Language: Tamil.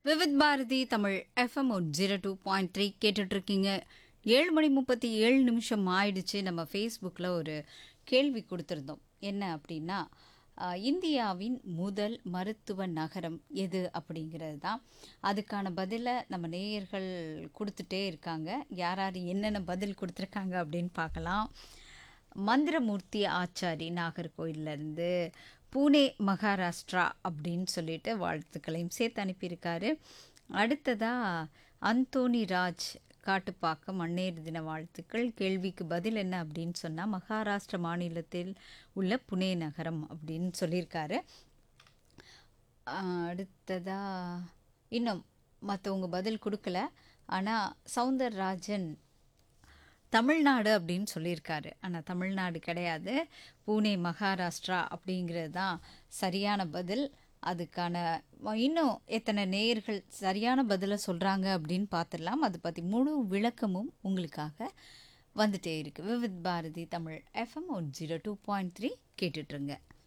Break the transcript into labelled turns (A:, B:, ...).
A: Vividh Bharati Tamil FM one zero two point three கேட்டுட்ருக்கீங்க ஏழு மணி முப்பத்தி ஏழு நிமிஷம் ஆயிடுச்சு நம்ம ஃபேஸ்புக்கில் ஒரு கேள்வி கொடுத்துருந்தோம் என்ன அப்படின்னா ஆஹ், இந்தியாவின் முதல் மருத்துவ நகரம் எது அப்படிங்கிறது தான் அதுக்கான பதிலை நம்ம நேயர்கள் கொடுத்துட்டே இருக்காங்க யார் யார் என்னென்ன பதில் கொடுத்துருக்காங்க அப்படின்னு பார்க்கலாம் மந்திரமூர்த்தி ஆச்சாரி நாகர்கோயிலேருந்து பூனே மகாராஷ்டிரா அப்படின்னு சொல்லிட்டு வாழ்த்துக்களையும் சேர்த்து அனுப்பியிருக்காரு அடுத்ததாக அந்தோனி ராஜ் காட்டுப்பாக்கம் மண்ணேறு தின வாழ்த்துக்கள் கேள்விக்கு பதில் என்ன அப்படின்னு சொன்னால் மகாராஷ்டிர மாநிலத்தில் உள்ள புனே நகரம் அப்படின்னு சொல்லியிருக்காரு ஆஹ் அடுத்ததா இன்னும் மற்றவங்க பதில் கொடுக்கல ஆனால் சவுந்தரராஜன் தமிழ்நாடு அப்படின்னு சொல்லியிருக்காரு ஆனால் தமிழ்நாடு கிடையாது பூனே மகாராஷ்டிரா அப்படிங்கிறது தான் சரியான பதில் அதுக்கான ம- இன்னும் எத்தனை நேயர்கள் சரியான பதிலை சொல்கிறாங்க அப்படின்னு பார்த்துடலாம் அதை பற்றி முழு விளக்கமும் உங்களுக்காக வந்துட்டே இருக்கு Vividh Bharati Tamil FM one zero two point three கேட்டுட்ருங்க